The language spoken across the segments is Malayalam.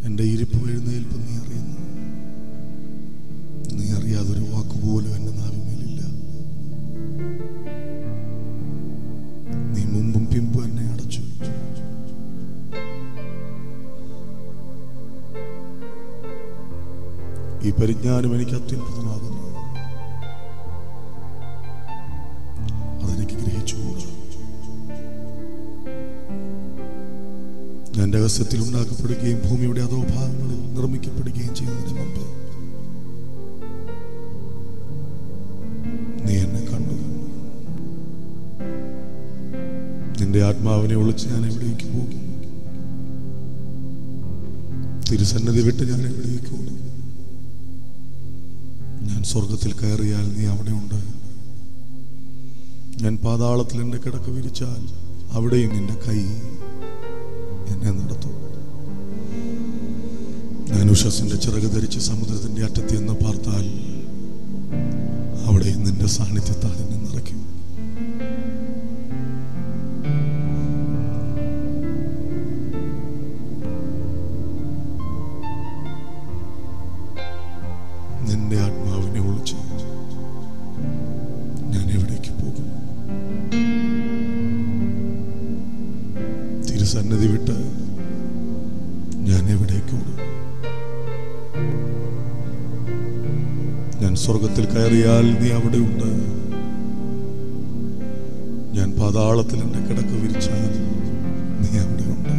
എൻ്റെ ഇരിപ്പും എഴുന്നേൽപ്പും നീ അറിയുന്നു നീ അറിയാതൊരു വാക്കുപോലും എൻ്റെ നാവിന്മേലില്ല നീ മുമ്പും പിമ്പും എന്നെ അടച്ചു ഈ പരിജ്ഞാനം എനിക്ക് അത്യത്ഭുതമാകുന്നു അതെനിക്ക് ഗ്രഹിച്ചുകൂടാ ഞാൻ രഹസ്യത്തിൽ ഉണ്ടാക്കപ്പെടുകയും ഭൂമിയുടെ അധോഭാഗങ്ങളിൽ നിർമ്മിക്കപ്പെടുകയും ചെയ്യുന്നതിന് മുമ്പ് നീ എന്നെ കണ്ടു നിന്റെ ആത്മാവിനെ ഒളിച്ച് ഞാൻ എവിടേക്ക് പോകും തിരുസന്നതി വിട്ട് ഞാൻ എവിടേക്ക് ഓടും ഞാൻ സ്വർഗത്തിൽ കയറിയാൽ നീ അവിടെ ഉണ്ട് ഞാൻ പാതാളത്തിൽ എൻ്റെ കിടക്ക വിരിച്ചാൽ അവിടെയും നിന്റെ കൈ എന്നെ നടത്തും ഞാൻ ഉഷസിന്റെ ചിറക് ധരിച്ച് സമുദ്രത്തിന്റെ അറ്റത്ത് എന്ന് പാർത്താൽ അവിടെയും നിന്റെ സാന്നിധ്യത്താൽ എന്നെ നിറയ്ക്കും നിന്റെ ആത്മാവിനെ ഒളിച്ച് ഞാൻ എവിടേക്ക് പോകും തിരുസന്നിധി വിട്ട് ഞാൻ എവിടേക്ക് ഓടും ഞാൻ സ്വർഗത്തിൽ കയറിയാൽ നീ അവിടെ ഉണ്ട് ഞാൻ പാതാളത്തിൽ എൻ്റെ കിടക്ക് വിരിച്ചാൽ നീ അവിടെ ഉണ്ട്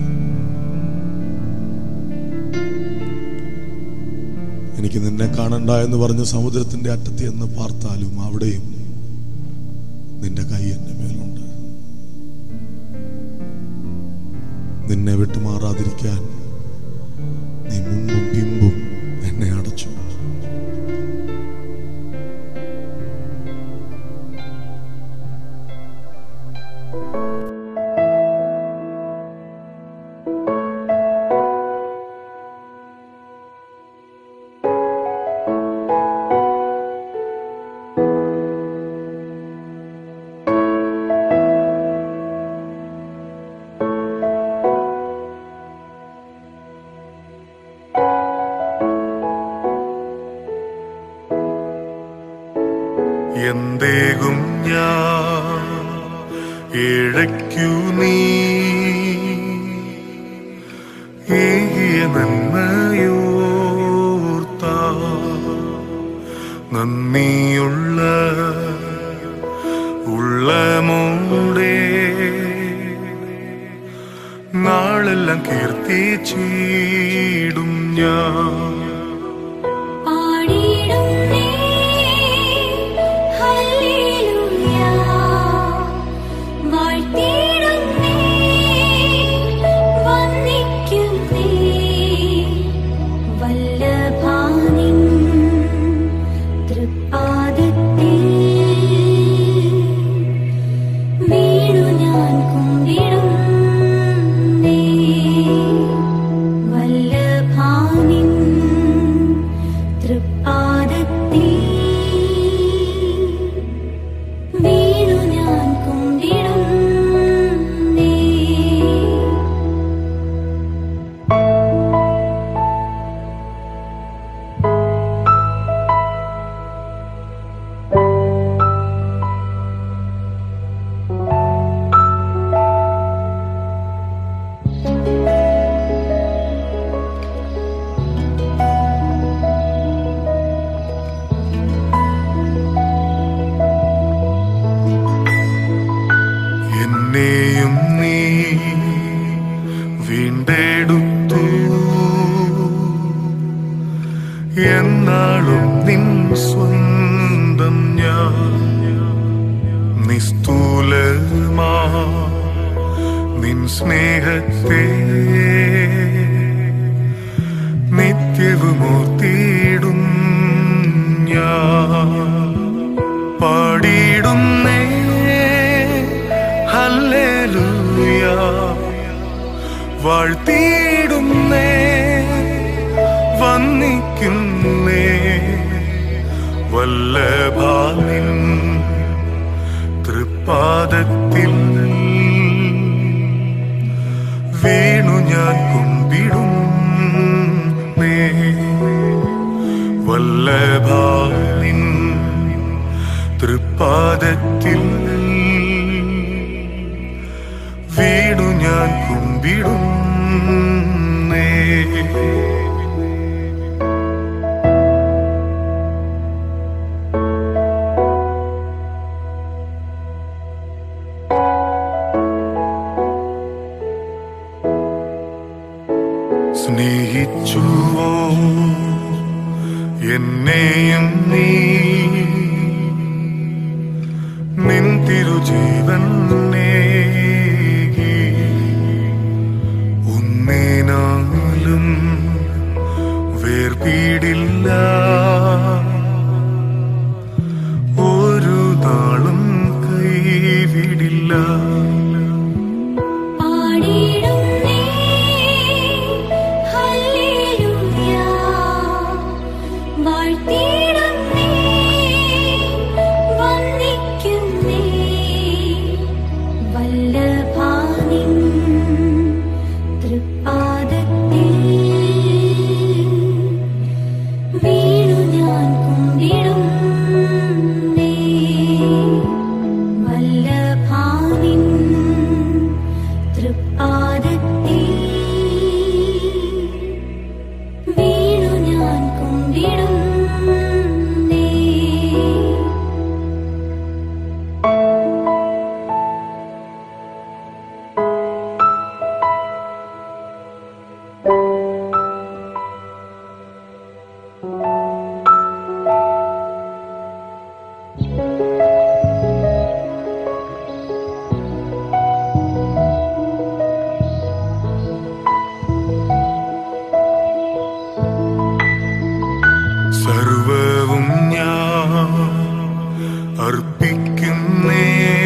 എനിക്ക് നിന്നെ കാണണ്ട എന്ന് പറഞ്ഞ് സമുദ്രത്തിന്റെ അറ്റത്ത് എന്ന് പാർത്താലും അവിടെയും നിന്റെ കൈ എൻ്റെ മേലുണ്ട് നിന്നെ വിട്ടുമാറാതിരിക്കാൻ നീ മുമ്പും പിമ്പും എന്നെ അടച്ചു എന്തേകും ഞാൻ ഇഴയ്ക്കു നീ ഏകിയ നന്മയോർത്ത നന്ദിയുള്ള ഉള്ളമോടെ നാളെല്ലാം കീർത്തിച്ചിടും ഞാൻ പാടിടുന്നേ ഹല്ലേലൂയ വാഴ്ത്തിടുന്നേ വന്ദിക്കുന്നേ വല്ലഭാനിൻ തൃപ്പാദത്തിൽ വീണു ഞാൻ കുമ്പിടുന്നേ വല്ലഭാനിൻ തൃപ്പാദത്തിൽ വീണു ഞാൻ കുമ്പിടുന്നേ എന്നെയും നീ വീണ്ടെടുത്തു എന്നാളും നിൻ സ്വന്തം ഞാൻ നിസ്തൂലമാ നിൻ സ്നേഹത്തെ നിത്യവുമോർത്തിയിടും ഞാൻ പാടിയിടുന്നേ ഹല്ലേലൂയ വാഴ്ത്തിയിടുന്നേ വന്നിക്കുന്നേ വല്ലഭാനിൻ തൃപ്പാദത്തിൽ വീണു ഞാൻ കുമ്പിടും വല്ലഭാനിൻ തൃപ്പാദത്തിൽ വീണു ഞാൻ കുമ്പിടുന്നേ സ്നേഹിച്ചുവോ എന്നെയും നീ നിൻ തിരുജീവൻ നേകി. ഒന്നേനാലും വേർപീടില്ല ഒരു നാളും കൈവിടില്ല പാടിടുന്നേ ഹല്ലേലൂയ വാഴ്ത്തിടുന്നേ വന്ദിക്കുന്നേ വല്ലഭാനിൻ തൃപ്പാദത്തിൽ വീണു ഞാൻ കുമ്പിടുന്നേ വല്ലഭാനിൻ തൃപ്പാദത്തിൽ വീണു ഞാൻ കുമ്പിടുന്നേ സർവവും ഞാൻ അർപ്പിക്കുന്നേ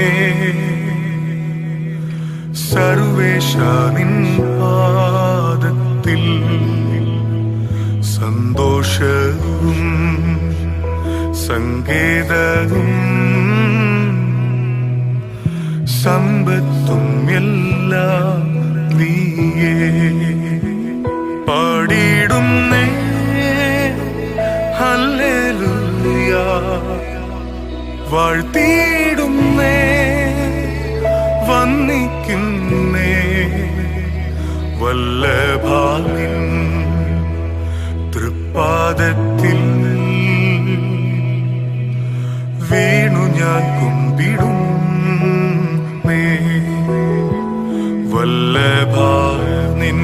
സർവേശാനിൻ പാദത്തിൽ സന്തോഷവും സങ്കേതവും സമ്പത്തും എല്ലാം നീയേ പാടിയിടുന്നേ ഹല്ലേലൂയ വാഴ്ത്തിയിടുന്നേ വന്നിക്കുന്നേ വല്ലഭാലിൻ തൃപ്പാദത്തിൽ വീണു ഞാൻ കുമ്പിടുന്നേ വല്ലഭാനിൻ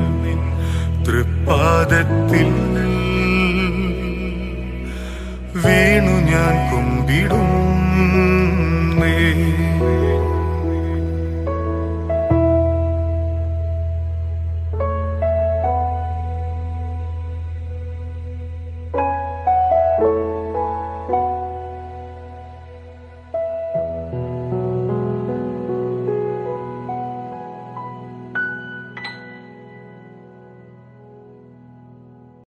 തൃപ്പാദത്തിൽ വീണു ഞാൻ കുമ്പിടും